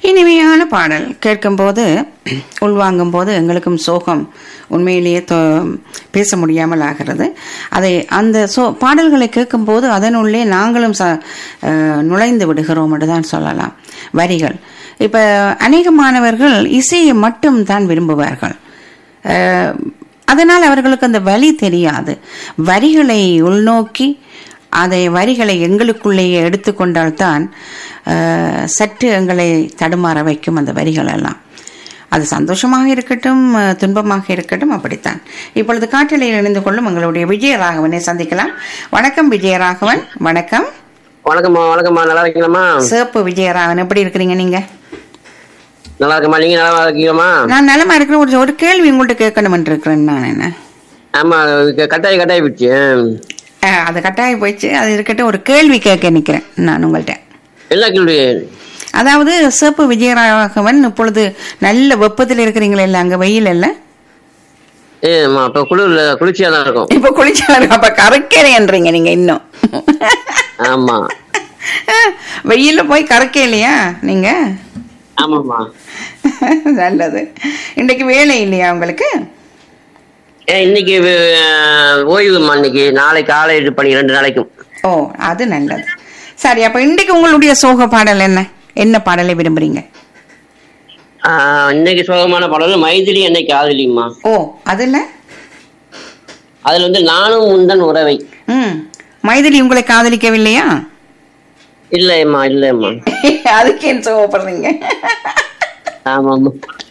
இனிமையான பாடல் கேட்கும்போது உள்வாங்கும் போது எங்களுக்கும் சோகம் உண்மையிலேயே தோ- பேச முடியாமல் ஆகிறது அதை அந்த சோ பாடல்களை கேட்கும்போது அதனுள்ளே நாங்களும் ச அஹ், நுழைந்து விடுகிறோம் என்று தான் சொல்லலாம் வரிகள் இப்போ அநேக மாணவர்கள் இசையை மட்டும் தான் விரும்புவார்கள் அஹ், அதனால் அவர்களுக்கு அந்த வழி தெரியாது வரிகளை உள்நோக்கி அதை வரிகளை எங்களுக்குள்ளேயே எடுத்துக்கொண்டால்தான் அஹ், சற்று எங்களை தடுமாற வைக்கும் அந்த வரிகள் எல்லாம் அது சந்தோஷமாக இருக்கட்டும் அஹ், துன்பமாக இருக்கட்டும் அப்படித்தான் இப்பொழுது காற்றலையில் இணைந்து கொள்ளும் எங்களுடைய விஜயராகவனை சந்திக்கலாம் வணக்கம் விஜயராகவன் வணக்கம் வணக்கம்மா வணக்கம்மா நல்லா இருக்கீங்களாம்மா சிவப்பு விஜயராகவன் எப்படி இருக்கிறீங்க நீங்க நல்லா இருக்கம்மா நீங்க நல்லா இருக்கீங்களாம்மா நான் நலமா இருக்கிற ஒரு ஒரு கேள்வி உங்கள்கிட்ட கேட்கணும்னு இருக்கிறேன் நான் என்ன ஆமா க- கட்டாயி கட்டாயி போச்சு அஹ், அது கட்டாயம் போயிடுச்சு அது இருக்கட்டும் ஒரு கேள்வி கேட்க நிற்கிறேன் நான் உங்கள்கிட்ட என்ன கேள்வி அதாவது சிவப்பு விஜயராகவன் இப்பொழுது நல்ல வெப்பத்தில் இருக்கிறீங்களே இல்லை அங்கே வெயில் இல்லை ஏம்மா அப்ப குளிர்ல குளிர்ச்சியா தான் இருக்கும் இப்போ குளிச்சாரு அப்ப கறக்கிறேன்றீங்க நீங்க இன்னும் ஆமா வெயில்ல போய் கறக்கலையா நீங்க ஆமாம்மா நல்லது இன்னைக்கு வேலை இல்லையா உங்களுக்கு ஏ இன்னைக்கு அஹ், ஓய்வுமா இன்னைக்கு நாளை காலை இது பண்ணி ரெண்டு நாளைக்கும் ஓ அது நல்லது சரி அப்ப இன்னைக்கு உங்களுடைய சோக பாடல் என்ன என்ன பாடலை விரும்புறீங்க ஆஹ், இன்னைக்கு சோகமான பாடல் மைதிலி என்னை காதலிம்மா ஓ அதுல அதுல வந்து நானும் முந்தன் உறவை ம் மைதிலி உங்களை காதலிக்கவில்லையா இல்லையம்மா இல்லையம்மா அதுக்கு ஏன் சோகப்படுறீங்க ஆமாம்மா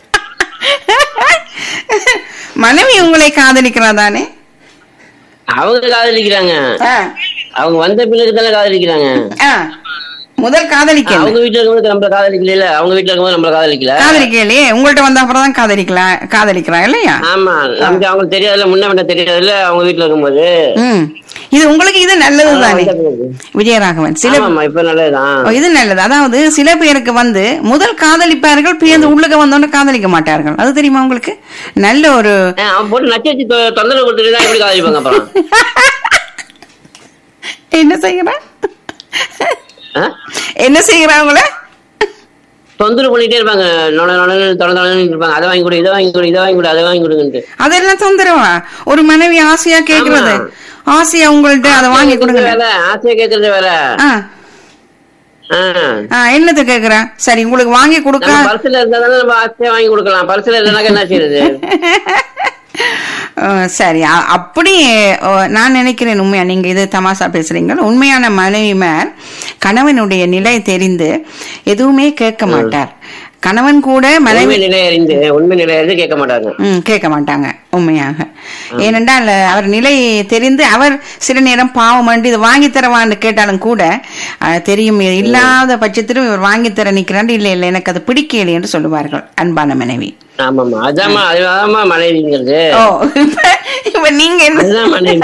மனைவி உங்களை காதலிக்கிறா தானே அவங்க காதலிக்கிறாங்க ஆ, அவங்க வந்த பிள்ளைக்கு தானே காதலிக்கிறாங்க ஆ. முதல் காதலிக்கல அவங்க வீட்டுல இருக்கும்போது நம்மள காதலிக்கல அவங்க வீட்டுல இருக்கும்போது நம்மள காதலிக்கல காதலிக்கலையே உங்கள்ட்ட வந்த அப்புறம் தான் காதலிக்கலாம் காதலிக்கிறான் இல்லையா ஆமா நமக்கு அவங்களுக்கு தெரியாதுல்ல முன்ன பின்ன தெரியாதுல்ல அவங்க வீட்டுல இருக்கும்போது ம் இது உங்களுக்கு இது நல்லது தானே வந்த பிறகு. விஜயராகவன் சில ஆமாம்மா இப்ப நல்லதுதான் ஓ, இது நல்லது அதாவது சில பேருக்கு வந்து முதல் காதலிப்பார்கள் பிறந்து உள்ளுக்க வந்தோன்னு காதலிக்க மாட்டார்கள் அது தெரியுமா உங்களுக்கு நல்ல ஒரு ஆ, அவன் போட்டு நச்சு வச்சு தொ- தொந்தரவு கொடுத்துட்டு தான் எப்படி காதலிப்பாங்க அப்புறம் என்ன செய்யறான் ஆ? என்ன செய்யறாங்கள தொந்தரவு பண்ணிட்டே இருப்பாங்க நொட நொடன்னு தொட தொடன்னு இருப்பாங்க அதை வாங்கி கொடு இதை வாங்கி கொடு இதை வாங்கி கொடு அதை வாங்கி கொடுங்கன்ட்டு அதெல்லாம் தொந்தரவா ஒரு மனைவி ஆசையா கேக்குறது ஆசையா உங்கள்ட்ட அதை வாங்கி கொடுங்க வேலை ஆசையா கேக்குறது வேற ஆ ஆ. ஆ, என்னது கேக்குறா சரி உங்களுக்கு வாங்கி கொடுக்க நம்ம பரிசுல இருந்தா தானே நம்ம ஆசையா வாங்கி கொடுக்கலாம் பரிசுல இல்லைனாக்க என்ன செய்யறது அஹ் சரி அ- அப்படி அஹ், நான் நினைக்கிறேன் உண்மையா நீங்க இது தமாசா பேசுறீங்க உண்மையான மனைவிமார் கணவனுடைய நிலை தெரிந்து எதுவுமே கேட்க மாட்டார் கணவன் கூட மனைவி உண்மை நிலை அறிந்து உண்மை நிலை அறிந்து கேட்க மாட்டாங்க ம் கேட்க மாட்டாங்க உண்மையாக ஏனென்றால் அவர் நிலை தெரிந்து அவர் சில நேரம் பாவம் வேண்டி இதை வாங்கி தரவான்னு கேட்டாலும் கூட அஹ், தெரியும் இது இல்லாத பட்சத்திலும் இவர் வாங்கி தர நிற்கிறார் இல்லை இல்லை எனக்கு அது பிடிக்கலை என்று சொல்லுவார்கள் அன்பான மனைவி ஆமாம்மா அதாம்மா அதுதாம்மா மனைவிங்கிறது ஓ இப்ப இப்ப நீங்க என்ன அதுதான் மனைவி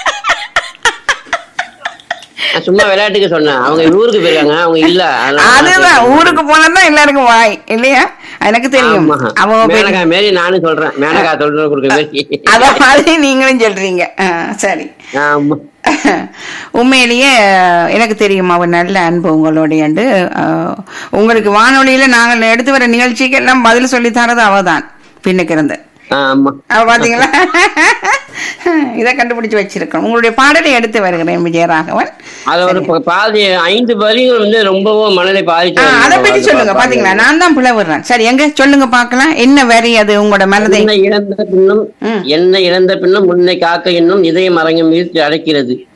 நான் சும்மா விளையாட்டுக்கு சொன்னேன் அவங்க ஊருக்கு போயிருக்காங்க அவங்க இல்ல அதனால நான் அதுதான் ஊருக்கு போனதான் எல்லாருக்கும் வாய் இல்லையா எனக்கு தெரியும் ஆமா. அவ பெரிய- மேனகா மாரி நானும் சொல்றேன் மேனகா சொல்றது கொடுக்க மாரி அத மாதிரி நீங்களும் சொல்றீங்க ஆ, சரி ஆமா உண்மையிலேயே எனக்கு தெரியும் அவர் நல்ல அன்பு உங்களுடைய உங்களுக்கு வானொலியில நாங்கள் எடுத்து வர நிகழ்ச்சிக்கு எல்லாம் பதில் சொல்லி தரது அவதான் பின்னுக்கு இருந்து ஆமா அவ பாத்தீங்களா இதை கண்டுபிடிச்சு வச்சிருக்கோம் உங்களுடைய பாடலை எடுத்து வருகிறேன் விஜயராகவன் அது ஒரு ப- பாதி ஐந்து பதிகள் வந்து ரொம்பவும் மனதை பாதிச்சு ஆ, அதை பத்தி சொல்லுங்க பாத்தீங்களா நான் தான் பிளவுறேன் சரி எங்க சொல்லுங்க பார்க்கலாம் என்ன வரி அது உங்களோட மனதை என்னை இழந்த பின்னும் ம். என்னை இழந்த பின்னும் உன்னை காக்க என்னும் இதயம் அரங்கம் வீழ்ச்சி அடைக்கிறது